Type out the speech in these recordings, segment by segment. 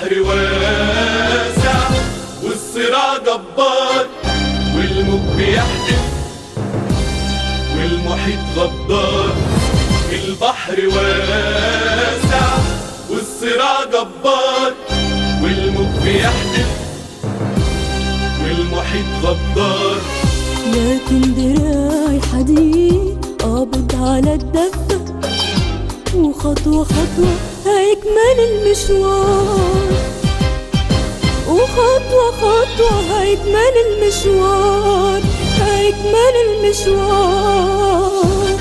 البحر واسع والصراع جبار والموج بيحدف والمحيط غدار البحر واسع والصراع جبار والموج بيحدف والمحيط غدار لكن دراعي حديد قابض على الدفة وخطوة خطوة هيكمل المشوار وخطوة خطوة هيكمل المشوار هيكمل المشوار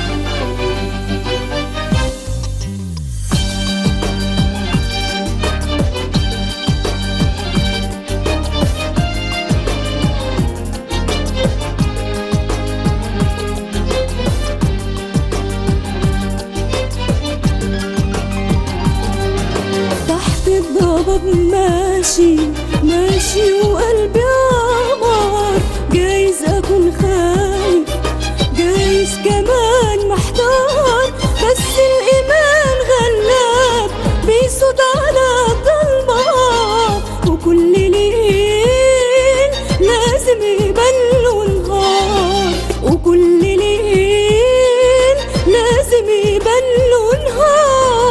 تحت الضباب ماشي ماشي وقلبي عمار جايز اكون خايف جايز كمان محتار بس الايمان غلاب بيصوت على الضلمه وكل ليل لازم يبان له نهار وكل ليل لازم يبان له نهار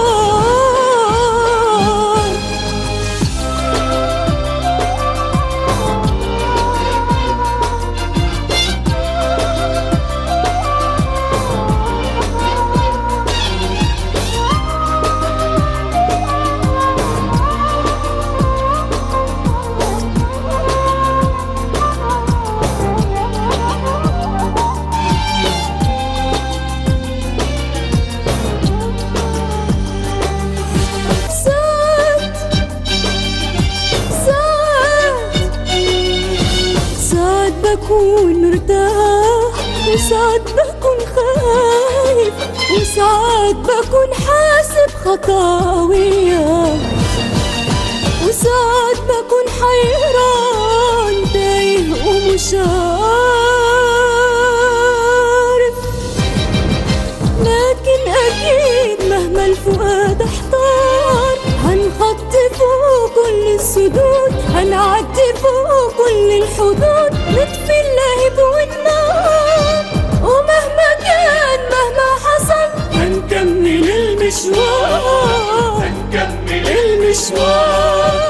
ساعات ساعات ساعات بكون مرتاح وساعات بكون خايف وساعات بكون حاسب خطاوية وساعات بكون حيران تايه ومش عارف لكن أكيد مهما الفؤاد احتار هنحط فوق كل السدود هنعدي فوق كل الحدود نطفي اللهب والنار ومهما كان مهما حصل هنكمل المشوار هنكمل المشوار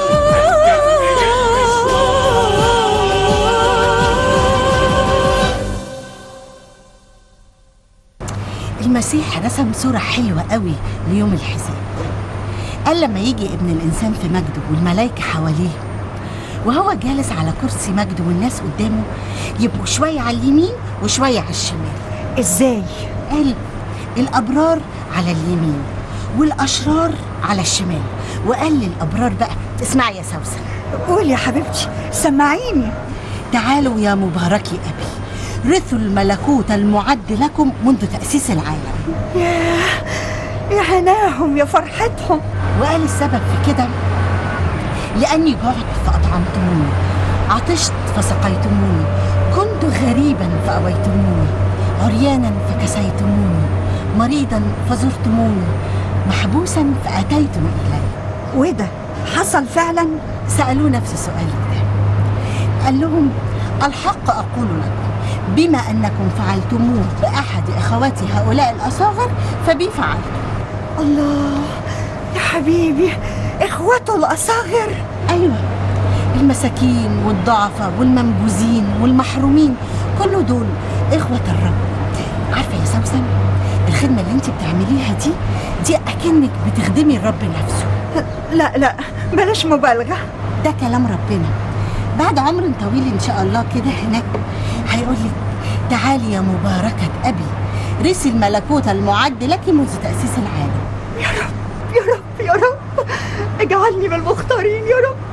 المسيح رسم صورة حلوة قوي ليوم الحساب قال لما يجي ابن الإنسان في مجده والملائكة حواليه وهو جالس على كرسي مجده والناس قدامه يبقوا شوية على اليمين وشوية على الشمال ازاي قال الأبرار على اليمين والأشرار على الشمال وقال للأبرار بقى اسمعي يا سوسن قول يا حبيبتي سمعيني تعالوا يا مباركي أبي رثوا الملكوت المعد لكم منذ تأسيس العالم يا هناهم يا فرحتهم وقال السبب في كده لأني جعت فأطعمتموني عطشت فسقيتموني كنت غريبا فأويتموني عريانا فكسيتموني مريضا فزرتموني محبوسا فأتيتم إلي وده حصل فعلا سألوه نفس السؤال ده قال لهم الحق أقول لكم بما أنكم فعلتموه بأحد أخواتي هؤلاء الأصاغر فبي فعلتم الله يا حبيبي اخوته الاصاغر أيوة المساكين والضعفاء والمنبوذين والمحرومين كل دول إخوة الرب عارفة يا سوسن الخدمة اللي انت بتعمليها دي دي أكنك بتخدمي الرب نفسه لا لا بلاش مبالغه ده كلام ربنا بعد عمر طويل ان شاء الله كده هناك هيقول لك تعالي يا مباركة أبي رثي الملكوت المعد لك منذ تأسيس العالم يا رب يا رب يا رب اجعلني من المختارين يا رب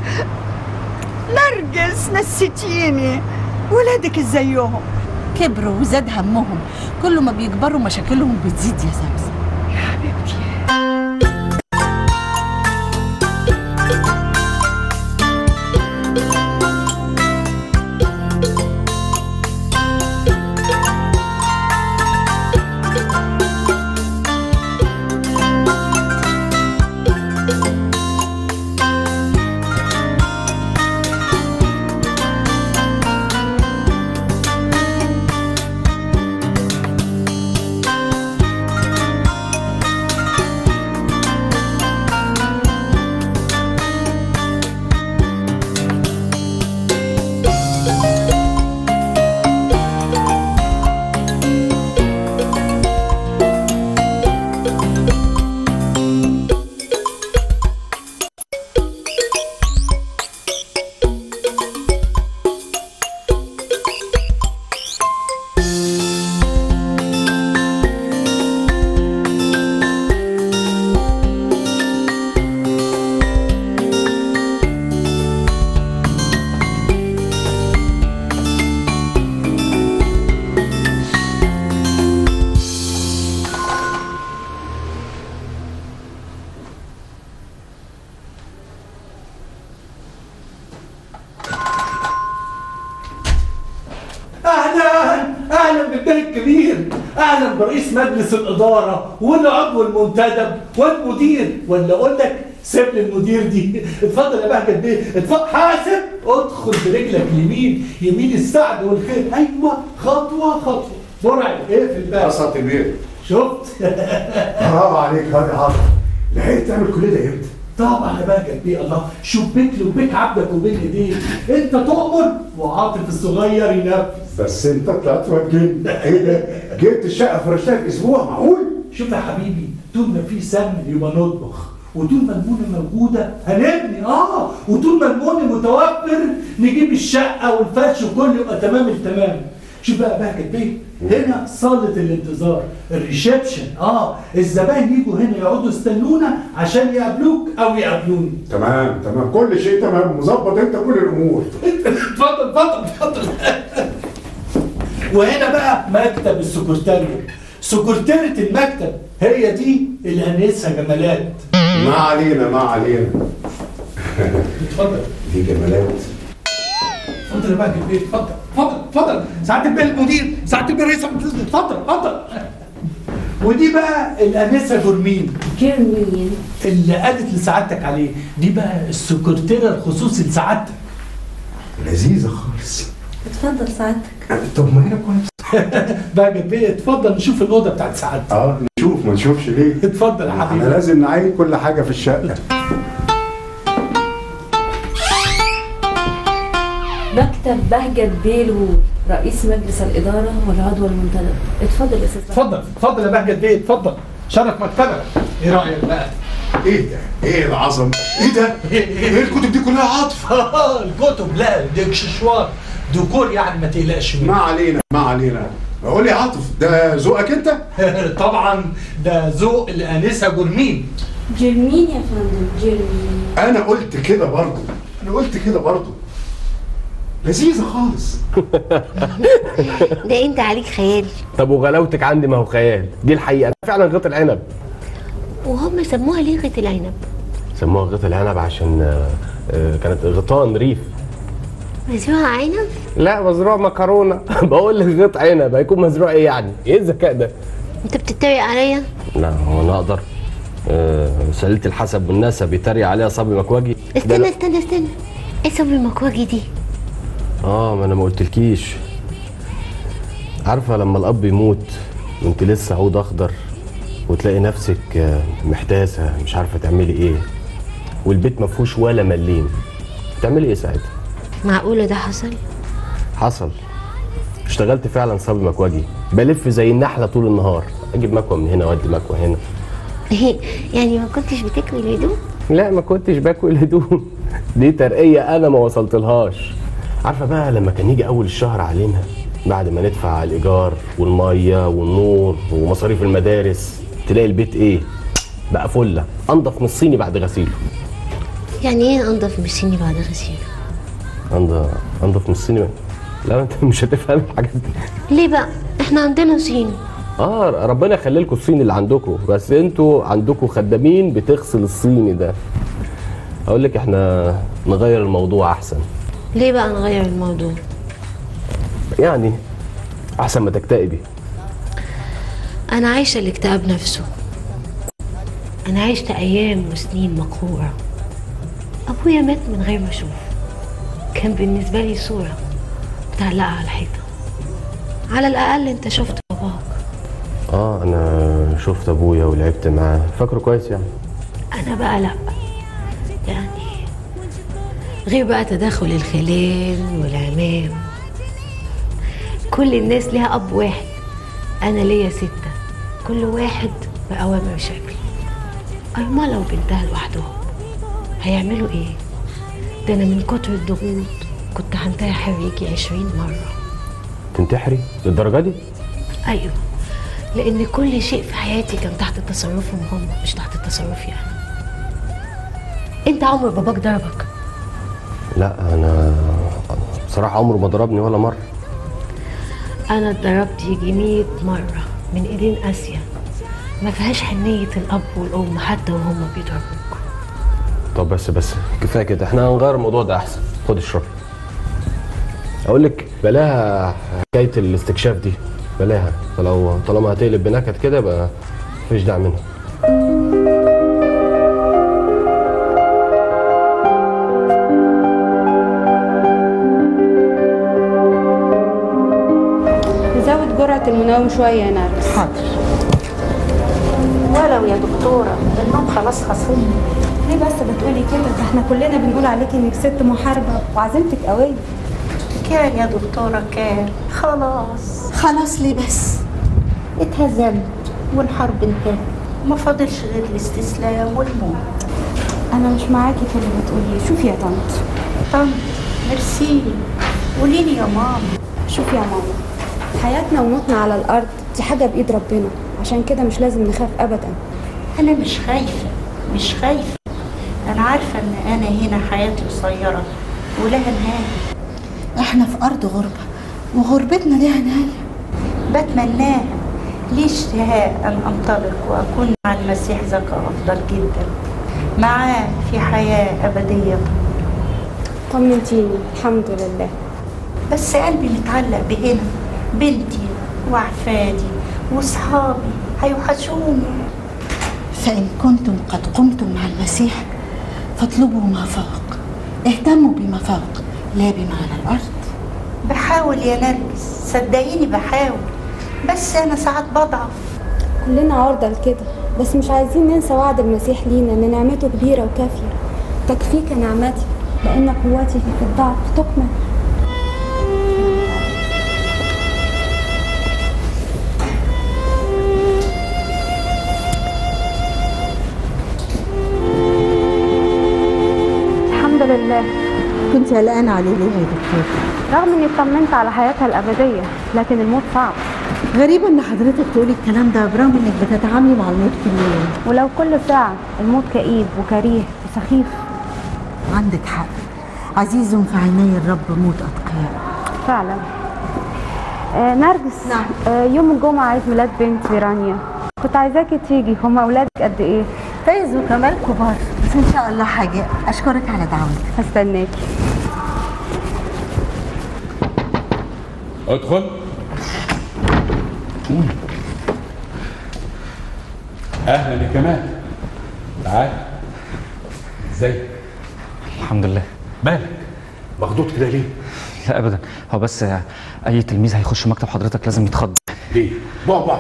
نرجس نسيتيني ولادك ازيهم كبروا وزاد همهم كل ما بيكبروا مشاكلهم بتزيد يا سمسم يا حبيبتي اهلا برئيس مجلس الاداره والعضو المنتدب والمدير ولا اقول لك سيب لي المدير دي اتفضل يا بهجت بيه اتفضل حاسب ادخل برجلك اليمين يمين السعد والخير ايوه خطوه خطوه مرعب اقفل بقى قصة البيت شفت برافو عليك هادي عاطف لحقت تعمل كل ده امتى؟ طبعا يا بهجت بيه الله شوف بيك له وبيك عبدك وبين ايديك انت تؤمر وعاطف الصغير ينفذ بس انت طلعت وجين ايه ده؟ جبت الشقة فرشتها في اسبوع معقول؟ شوف يا حبيبي طول ما في سمن يبقى نطبخ وطول ما المونه موجوده هنبني اه وطول ما المونه متوفر نجيب الشقه والفرش وكله يبقى تمام التمام شوف بقى بهجت بيه هنا صالة الانتظار الريسبشن اه الزباين يجوا هنا يقعدوا يستنونا عشان يقابلوك او يقابلوني تمام تمام كل شيء تمام مظبط انت كل الامور اتفضل اتفضل اتفضل وهنا بقى مكتب السكرتارية سكرتيرة المكتب هي دي الأنسة جمالات ما علينا ما علينا اتفضل دي جمالات اتفضل يا بقى البيت اتفضل اتفضل اتفضل سعادة البيه المدير سعادة البيه رئيس المجلس اتفضل اتفضل ودي بقى الأنسة جرمين جرمين اللي قالت لسعادتك عليه دي بقى السكرتيرة الخصوصي لسعادتك لذيذة خالص اتفضل سعادتك طب ما هنا كويس بقى البيه اتفضل نشوف الأوضة بتاعت سعادتك اه نشوف ما نشوفش ليه اتفضل يا احنا حبيبي لازم نعين كل حاجة في الشقة مكتب بهجت بيلو رئيس مجلس الإدارة والعضو المنتدب اتفضل يا أستاذ اتفضل اتفضل يا بهجت بيه اتفضل شرف مكتبك ايه رايك بقى ايه ده؟ ايه العظمة؟ ايه ده؟ ايه الكتب دي كلها عاطف؟ الكتب لا دي اكسسوار ديكور يعني ما تقلقش ما منه علينا ما علينا قول لي عاطف ده ذوقك انت؟ طبعا ده ذوق الانسه جرمين جرمين يا فندم جرمين انا قلت كده برضه انا قلت كده برضه لذيذة خالص ده انت عليك خيال طب وغلاوتك عندي ما هو خيال دي الحقيقه فعلا غيط العنب وهم سموها ليه غيط العنب سموها غيط العنب عشان آه، آه، كانت غيطان ريف مزروعة عنب لا مزروع مكرونه بقول لك غيط عنب هيكون مزروع ايه يعني ايه الذكاء ده انت بتتريق عليا لا هو انا اقدر آه، سليله الحسب والنسب بيتريق عليها صبي مكواجي ده استنى لا. استنى استنى ايه صبري المكواجي دي اه ما انا ما قلتلكيش عارفه لما الاب يموت وانت لسه عود اخضر وتلاقي نفسك آه، محتاسه مش عارفه تعملي ايه والبيت ما فيهوش ولا مليم تعملي ايه ساعتها معقولة ده حصل حصل اشتغلت فعلا صبي مكواجي بلف زي النحله طول النهار اجيب مكوى من هنا وادي مكوى هنا يعني ما كنتش بتكوي الهدوم لا ما كنتش باكل هدوم دي ترقيه انا ما وصلتلهاش عارفه بقى لما كان يجي اول الشهر علينا بعد ما ندفع الايجار والميه والنور ومصاريف المدارس تلاقي البيت ايه بقى فله انضف من الصيني بعد غسيله يعني ايه انضف من السني بعد غسيل انضف انضف من الصيني لا انت مش هتفهم الحاجات دي ليه بقى احنا عندنا صين اه ربنا يخلي لكم الصيني اللي عندكم بس انتوا عندكم خدامين بتغسل الصيني ده اقول لك احنا نغير الموضوع احسن ليه بقى نغير الموضوع يعني احسن ما تكتئبي انا عايشة الاكتئاب نفسه انا عشت ايام وسنين مقهورة ابويا مات من غير ما اشوفه كان بالنسبة لي صورة متعلقة على الحيطة على الاقل انت شفت باباك اه انا شفت ابويا ولعبت معاه فاكره كويس يعني انا بقى لا يعني غير بقى تداخل الخلان والعمام كل الناس ليها اب واحد انا ليا ستة كل واحد بأوامر شكل أرملة وبنتها لوحدهم هيعملوا ايه ده انا من كتر الضغوط كنت هنتحر يجي عشرين مرة تنتحري للدرجه دي ايوه لان كل شيء في حياتي كان تحت تصرفهم هم مش تحت تصرفي انا انت عمر باباك ضربك لا انا بصراحه عمره ما ضربني ولا مره انا اتضربت يجي 100 مره من ايدين اسيا ما فيهاش حنيه الاب والام حتى وهم بيضربوك طب بس بس كفايه كده احنا هنغير الموضوع ده احسن خد اشربي اقول لك بلاها حكايه الاستكشاف دي بلاها فلو طالما هتقلب بنكد كده يبقى مفيش داعي منها نزود جرعة المنوم شوية يا نرجس حاضر ولو يا دكتورة النوم خلاص خصمني ليه بس بتقولي كده ده احنا كلنا بنقول عليكي انك ست محاربة وعزيمتك قوية كان يا دكتورة كان خلاص خلاص ليه بس اتهزمت والحرب انتهت ما فاضلش غير الاستسلام والموت انا مش معاكي في اللي بتقوليه شوفي يا طنط طنط ميرسي قوليلي يا ماما شوفي يا ماما حياتنا وموتنا على الارض دي حاجة بايد ربنا عشان كده مش لازم نخاف ابدا أنا مش خايفة مش خايفة أنا عارفة إن أنا هنا حياتي قصيرة ولها نهاية احنا في ارض غربة وغربتنا ليها نهاية بتمناها لي اشتهاء أن أنطلق وأكون مع المسيح زكا أفضل جدا معاه في حياة أبدية طمنتيني الحمد لله بس قلبي متعلق بهنا بنتي وأحفادي وصحابي هيوحشوني فإن كنتم قد قمتم مع المسيح فاطلبوا ما فوق اهتموا بما فوق لا بما على الأرض بحاول يا نرجس صدقيني بحاول بس أنا ساعات بضعف كلنا عرضة لكده بس مش عايزين ننسى وعد المسيح لينا ان نعمته كبيرة وكافية تكفيك نعمتي لان قوتي في الضعف تكمل الحمد لله كنت قلقانة عليه ليه يا دكتور؟ رغم اني اطمنت على حياتها الابديه لكن الموت صعب غريبة إن حضرتك تقولي الكلام ده برغم إنك بتتعاملي مع الموت كل يوم ولو كل ساعه الموت كئيب وكريه وسخيف عندك حق عزيز في عيني الرب موت أتقياء فعلا آه نرجس نعم. آه يوم الجمعه عيد ميلاد بنتي رانيا كنت عايزاكي تيجي هما اولادك قد ايه فايز وكمال كبار بس إن شاء الله حاجة أشكرك على دعوتك هستناكي ادخل اهلا يا كمال تعال ازيك الحمد لله مالك مخضوض كده ليه لا ابدا هو بس اي تلميذ هيخش مكتب حضرتك لازم يتخض ليه بعبع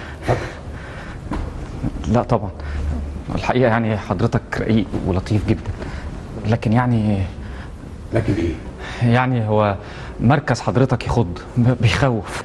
لا طبعا الحقيقه يعني حضرتك رقيق ولطيف جدا لكن يعني لكن ايه يعني هو مركز حضرتك يخض ب- بيخوف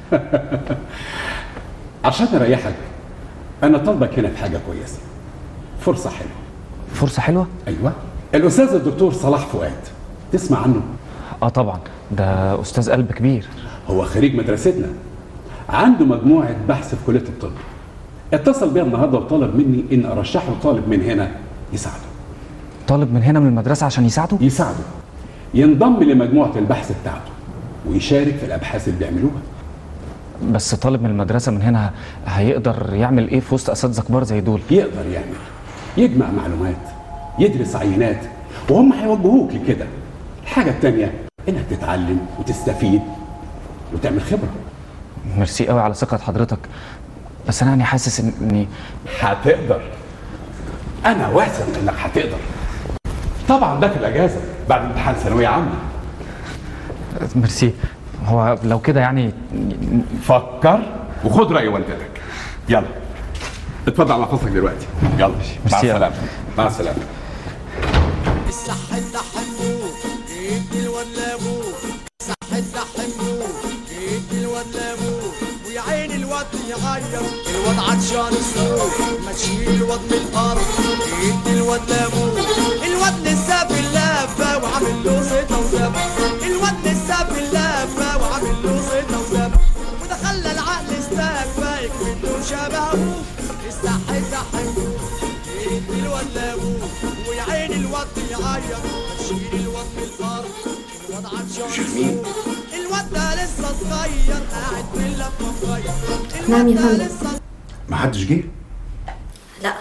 عشان اريحك انا طالبك هنا في حاجه كويسه فرصه حلوه فرصه حلوه ايوه الاستاذ الدكتور صلاح فؤاد تسمع عنه اه طبعا ده استاذ قلب كبير هو خريج مدرستنا عنده مجموعه بحث في كليه الطب اتصل بيا النهارده وطلب مني ان ارشحه طالب من هنا يساعده طالب من هنا من المدرسه عشان يساعده يساعده ينضم لمجموعه البحث بتاعته ويشارك في الابحاث اللي بيعملوها بس طالب من المدرسه من هنا هيقدر يعمل ايه في وسط اساتذه كبار زي دول يقدر يعمل يجمع معلومات يدرس عينات وهم هيوجهوك لكده الحاجه التانيه انك تتعلم وتستفيد وتعمل خبره ميرسي قوي على ثقه حضرتك بس انا يعني حاسس إن- اني هتقدر انا واثق انك هتقدر طبعا ده في الاجازه بعد امتحان ثانويه عامه ميرسي هو لو كده يعني فكر وخد راي والدتك يلا اتفضل على فصلك دلوقتي يلا مع ميرسي يا السلامه مع السلامه الصح اللحمو جيت الواد لابوه صح اللحمو جيت الواد لابوه ويا عين الواد يغير الواد عطشان الصوت ما تشيل الواد من الارض جيت الواد لابوه الواد لسه في اللفه وعامل له زيطه وزب الواد لسه في اللفه وعامل له زيطه وزب وده خلى العقل استكفى يكمل شبه ابوه الصح اللحمو جيت الواد لابوه ويا عين الواد يعيط شيل الواد من الارض الواد عطشان شيرين. الواد ده لسه صغير قاعد في اللفه مغير نعم يا الواد ده فندم. لسه ما حدش جه لا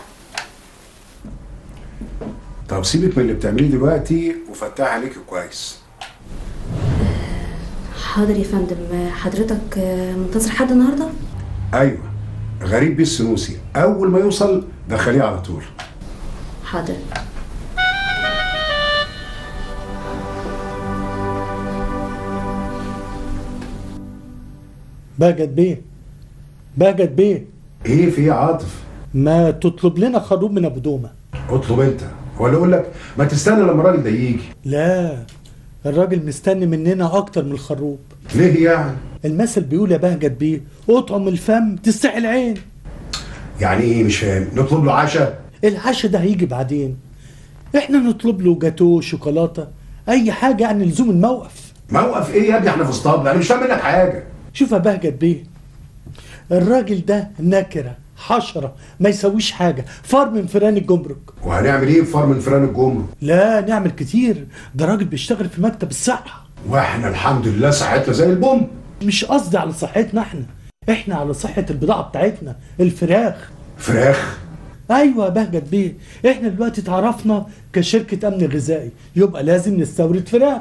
طب سيبك من اللي بتعمليه دلوقتي وفتح عليك كويس حاضر يا فندم حضرتك آه، منتظر حد النهارده ايوه غريب بيه السنوسي اول ما يوصل دخليه على طول حاضر بهجت بيه بهجت بيه ايه في إيه يا عاطف ما تطلب لنا خروب من ابو دومه اطلب انت ولا اقول لك ما تستنى لما الراجل ده يجي لا الراجل مستني مننا اكتر من الخروب ليه يعني المثل بيقول يا بهجت بيه اطعم الفم تستحي العين يعني ايه مش فاهم نطلب له عشاء العشاء ده هيجي بعدين احنا نطلب له جاتوه شوكولاته اي حاجه يعني لزوم الموقف موقف ايه يا ابني احنا في اسطبل انا مش فاهم منك حاجه شوف يا بهجت بيه الراجل ده نكره حشره ما يسويش حاجه فار من فيران الجمرك وهنعمل ايه في فار من فيران الجمرك لا نعمل كتير ده راجل بيشتغل في مكتب الصحه واحنا الحمد لله صحتنا زي البوم مش قصدي على صحتنا احنا احنا على صحه البضاعه بتاعتنا الفراخ فراخ ايوه يا بهجت بيه احنا دلوقتي اتعرفنا كشركه امن غذائي يبقى لازم نستورد فراخ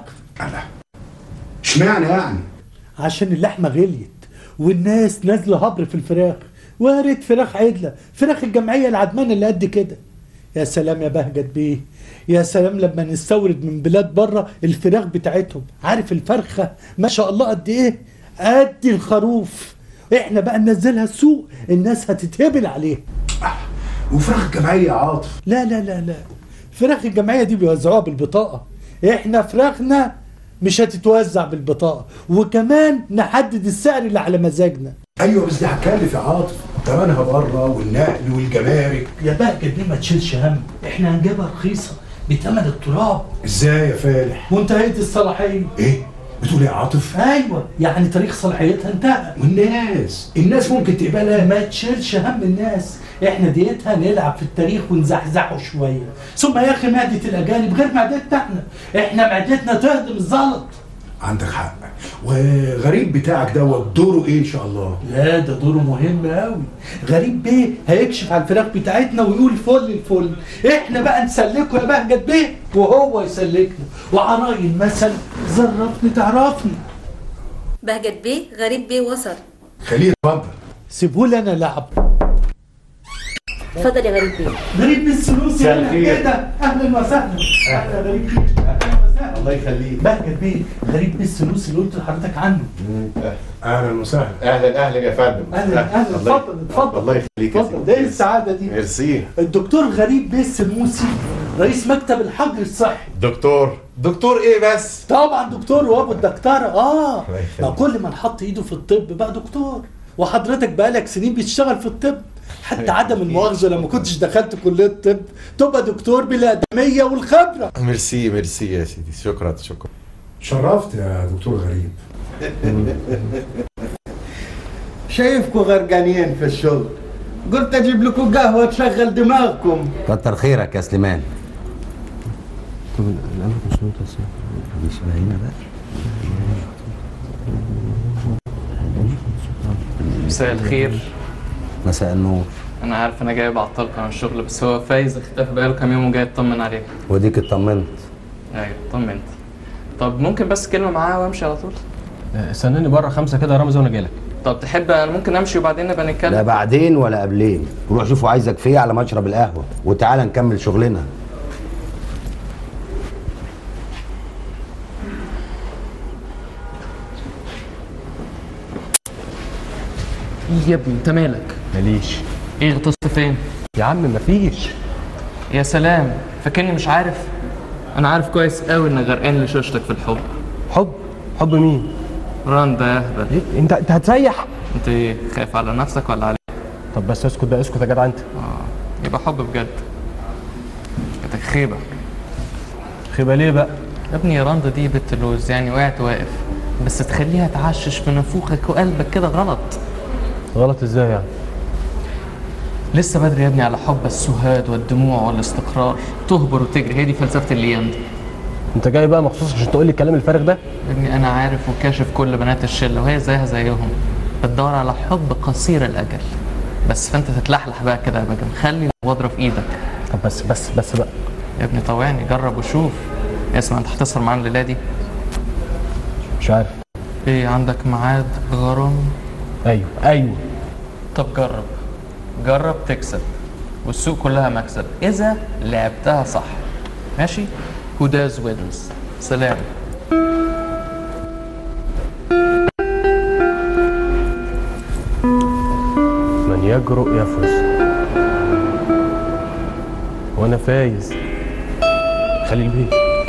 اشمعنى يعني عشان اللحمه غليت والناس نازله هبر في الفراخ ويا ريت فراخ عدله فراخ الجمعيه العدمانه اللي قد كده يا سلام يا بهجت بيه يا سلام لما نستورد من بلاد بره الفراخ بتاعتهم عارف الفرخه ما شاء الله قد ايه قد الخروف احنا بقى ننزلها السوق الناس هتتهبل عليها وفراخ الجمعيه يا عاطف لا لا لا لا فراخ الجمعيه دي بيوزعوها بالبطاقه احنا فراخنا مش هتتوزع بالبطاقه وكمان نحدد السعر اللي على مزاجنا ايوه بس دي هتكلف يا عاطف تمنها بره والنقل والجمارك يا بهجت دي ما تشيلش هم احنا هنجيبها رخيصه بتمن التراب ازاي يا فالح وانتهيت الصلاحيه ايه بتقول ايه يا عاطف ايوه يعني تاريخ صلاحيتها انتهى والناس الناس ممكن تقبلها ما تشيلش هم الناس احنا ديتها نلعب في التاريخ ونزحزحه شويه ثم يا اخي معده الاجانب غير معدتنا احنا احنا معدتنا تهضم الزلط عندك حق وغريب بتاعك دوت دوره ايه ان شاء الله لا ده دوره مهم قوي غريب بيه هيكشف على الفراخ بتاعتنا ويقول فل الفل احنا بقى نسلكه يا بهجت بيه وهو يسلكنا وعراي المثل زرفني تعرفني بهجت بيه غريب بيه وصل خليه اتفضل سيبهولي انا لعب اتفضل يا غريب بيه غريب بيه السلوسي مساء انا الخير. كده اهلا وسهلا اهلا يا غريب بيه اهلا وسهلا الله يخليك بهجت بيه غريب بيه السلوسي اللي قلت لحضرتك عنه اهلا وسهلا اهلا اهلا يا فندم اهلا اهلا الله- اتفضل اتفضل الله يخليك يا اتفضل ده ايه السعاده دي ميرسي الدكتور غريب بيه السلموسي رئيس مكتب الحجر الصحي دكتور دكتور ايه بس طبعا دكتور وابو الدكتوره اه الله يخليك. ما كل ما نحط ايده في الطب بقى دكتور وحضرتك بقالك سنين بتشتغل في الطب حتى عدم المؤاخذه لما كنتش دخلت كليه الطب تبقى دكتور بالادميه والخبره ميرسي ميرسي يا سيدي شكرا شكرا شرفت يا دكتور غريب شايفكم غرقانين في الشغل قلت اجيب لكم قهوه تشغل دماغكم كتر خيرك يا سليمان طب الأمر مش متصل مش باينه بقى مساء الخير مساء النور انا عارف انا جاي بعطلك عن الشغل بس هو فايز اختفى بقاله كام يوم وجاي اطمن عليك وديك اطمنت ايوه طمنت طب ممكن بس كلمه معاه وامشي على طول استناني بره خمسة كده يا رامز وانا جايلك طب تحب انا ممكن امشي وبعدين نبقى لا نتكلم بعدين ولا قبلين روح شوفوا عايزك فيه على مشرب القهوه وتعالى نكمل شغلنا يا ابني انت مالك ماليش ايه غطست فين يا عم مفيش يا سلام فاكرني مش عارف انا عارف كويس قوي انك غرقان لشوشتك في الحب حب حب مين رندا يا اهبل إيه؟ انت انت هتسيح انت ايه خايف على نفسك ولا عليك طب بس اسكت بقى اسكت يا جدع انت اه يبقى حب بجد كانت خيبه خيبه ليه بقى يا ابني يا رندا دي بنت لوز يعني وقعت واقف بس تخليها تعشش في نافوخك وقلبك كده غلط غلط ازاي يعني لسه بدري يا ابني على حب السهاد والدموع والاستقرار تهبر وتجري هي دي فلسفه الايام دي انت جاي بقى مخصوص عشان تقول لي الكلام الفارغ ده يا ابني انا عارف وكاشف كل بنات الشله وهي زيها زيهم بتدور على حب قصير الاجل بس فانت تتلحلح بقى كده يا بجم خلي الوضره في ايدك طب بس بس بس بقى يا ابني طوعني جرب وشوف اسمع انت هتسهر معانا الليله دي مش عارف ايه عندك ميعاد غرام ايوه ايوه طب جرب جرب تكسب والسوق كلها مكسب اذا لعبتها صح ماشي who does wins سلام من يجرؤ يفوز وانا فايز خليل بيه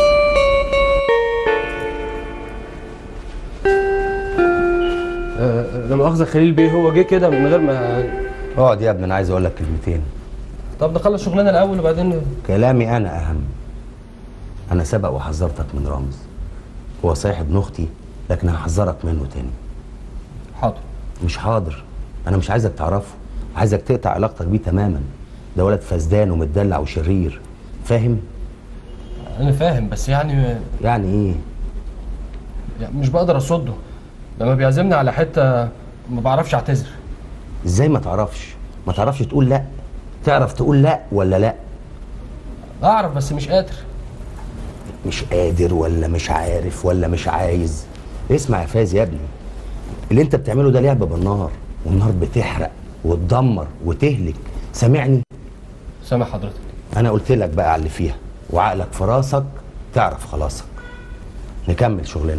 آه، لا مؤاخذة خليل بيه هو جه كده من غير ما اقعد يا ابني انا عايز اقول لك كلمتين طب نخلص شغلنا الاول وبعدين كلامي انا اهم انا سبق وحذرتك من رامز هو صحيح ابن اختي لكن هحذرك منه تاني حاضر مش حاضر انا مش عايزك تعرفه عايزك تقطع علاقتك بيه تماما ده ولد فسدان ومتدلع وشرير فاهم انا فاهم بس يعني يعني ايه يعني مش بقدر اصده لما بيعزمني على حته ما بعرفش اعتذر ازاي ما تعرفش ما تعرفش تقول لا تعرف تقول لا ولا لا اعرف بس مش قادر مش قادر ولا مش عارف ولا مش عايز اسمع يا فاز يا ابني اللي انت بتعمله ده لعب بالنار والنار بتحرق وتدمر وتهلك سامعني سامع حضرتك انا قلت لك بقى على اللي فيها وعقلك في راسك تعرف خلاصك نكمل شغلنا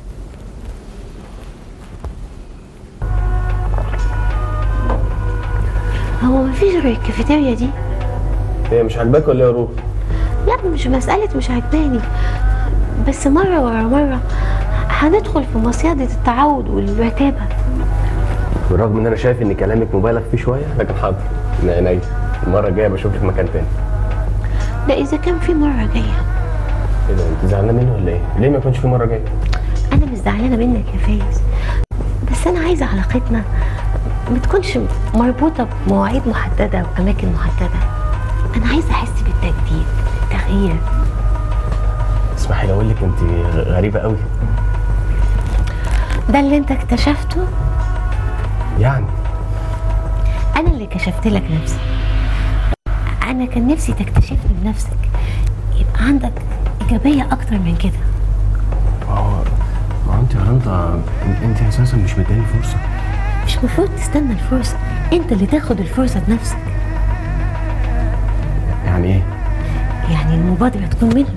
هو مفيش غير الكافيتيريا دي هي مش عاجباك ولا ايه يا روح لا مش مسألة مش عجباني بس مرة ورا مرة هندخل في مصيدة التعود والرتابة بالرغم ان انا شايف ان كلامك مبالغ فيه شويه لكن حاضر من عينيا المره الجايه بشوفك في مكان تاني ده إذا كان في مرة جاية ايه ده انت زعلانه مني ولا ايه؟ ليه ما يكونش في مره جايه؟ أنا مش زعلانة منك يا فايز بس أنا عايزة علاقتنا ما تكونش مربوطة بمواعيد محددة وأماكن محددة أنا عايزة أحس بالتجديد بالتغيير اسمحي لي اقول لك انت غريبه قوي ده اللي أنت اكتشفته يعني أنا اللي كشفت لك نفسي أنا كان نفسي تكتشفني بنفسك يبقى عندك إيجابية أكتر من كده ما هو ما هو انت يا رندا انت اساسا مش مداني فرصه مش مفروض تستنى الفرصة أنت اللي تاخد الفرصة بنفسك يعني ايه؟ يعني المبادرة تكون منك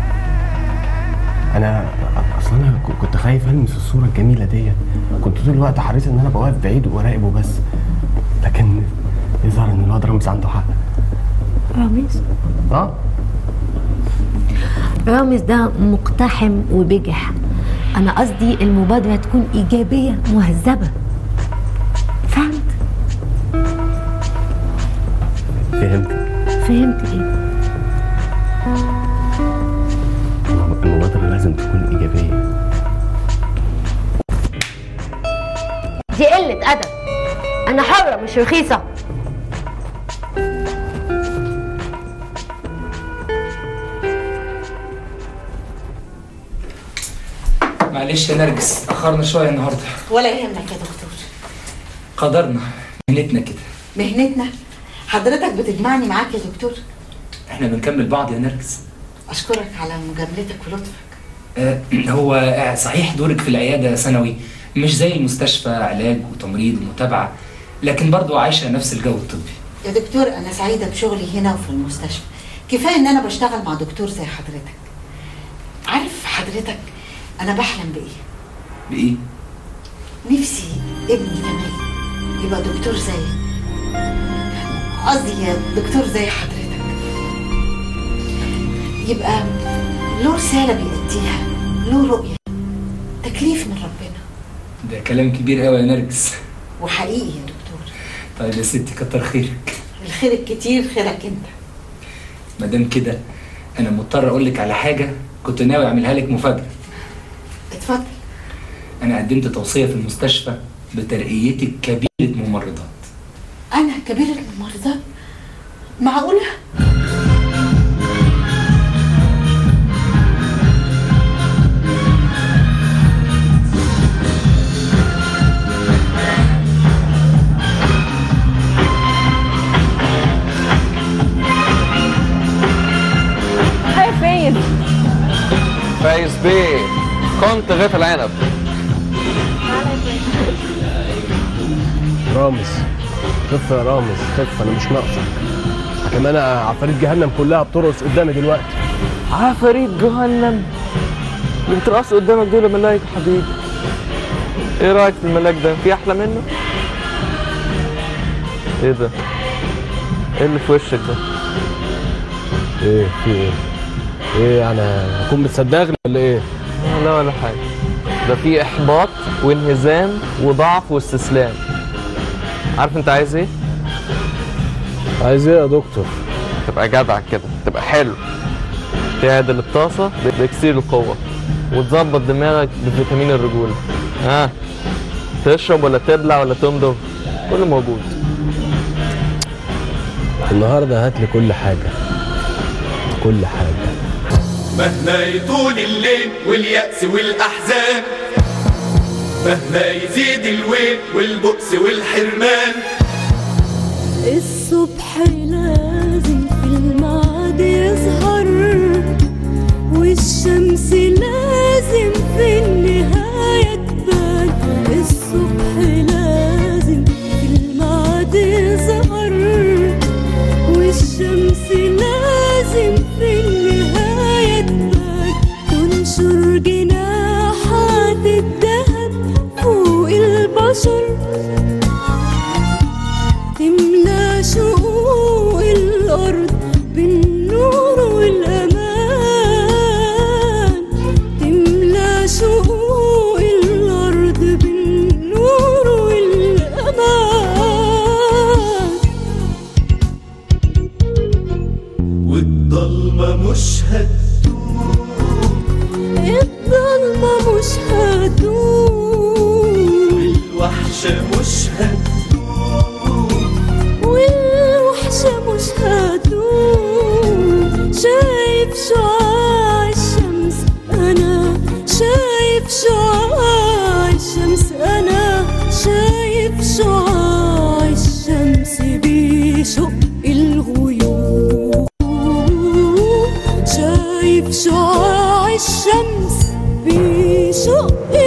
انا اصلا انا ك- كنت خايف المس الصوره الجميله ديت كنت طول الوقت حريص ان انا ابقى واقف بعيد وراقبه بس لكن يظهر ان الواد رامز عنده حق رامز اه رامز ده مقتحم وبجح أنا قصدي المبادرة تكون إيجابية مهذبة فهمت؟ فهمت فهمت إيه؟ المبادره لازم تكون ايجابيه دي قلة أدب أنا حرة مش رخيصة معلش يا نرجس اخرنا شويه النهارده ولا يهمك يا دكتور قدرنا مهنتنا كده مهنتنا حضرتك بتجمعني معاك يا دكتور احنا بنكمل بعض يا نرجس اشكرك على مجاملتك ولطفك آه هو آه، صحيح دورك في العياده ثانوي مش زي المستشفى علاج وتمريض ومتابعه لكن برضو عايشه نفس الجو الطبي يا دكتور انا سعيده بشغلي هنا وفي المستشفى كفايه ان انا بشتغل مع دكتور زي حضرتك عارف حضرتك انا بحلم بايه بايه نفسي ابني كمال يبقى دكتور زيك قصدي يا دكتور زي حضرتك يبقى له رسالة بيأديها له رؤية تكليف من ربنا ده كلام كبير قوي يا نرجس وحقيقي يا دكتور طيب يا ستي كتر خيرك الخير الكتير خيرك انت ما دام كده انا مضطر اقول لك على حاجه كنت ناوي اعملها لك مفاجاه اتفضل انا قدمت توصيه في المستشفى بترقيتك كبيره ممرضات انا كبيرة الممرضات معقولة هاي فايز فايز بيه كنت غيط العنب رامز خف يا رامز خف انا مش ناقصك كمان عفاريت جهنم كلها بترقص قدامي دلوقتي عفاريت جهنم اللي بترقص قدامك دول ملاك يا حبيبي ايه رايك في الملاك ده في احلى منه ايه ده ايه اللي في وشك ده ايه في ايه ايه يعني هكون متصدقني ولا ايه لا ولا حاجه ده في احباط وانهزام وضعف واستسلام عارف انت عايز ايه عايز ايه يا دكتور تبقى جدع كده تبقى حلو تعدل الطاسه باكسير القوه وتظبط دماغك بفيتامين الرجوله ها تشرب ولا تبلع ولا تمضغ كله موجود النهارده هات لي كل حاجه كل حاجه مهما يطول الليل واليأس والأحزان مهما يزيد الويل والبؤس والحرمان الصبح لازم في الميعاد يظهر والشمس لازم في النهاية تبان الصبح لازم في الميعاد يظهر والشمس لازم في النهاية تبان تنشر جناحات الذهب فوق البشر تملى شقوق الأرض بالنور والأمان تملى شقوق الأرض بالنور والأمان والضلمة مش الضلمة مش هتدوم الوحشة مش والوحشة مش هتدوم شايف شعاع الشمس أنا شايف شعاع الشمس أنا شايف شعاع الشمس بيشق الغيوم شايف شعاع الشمس بيشق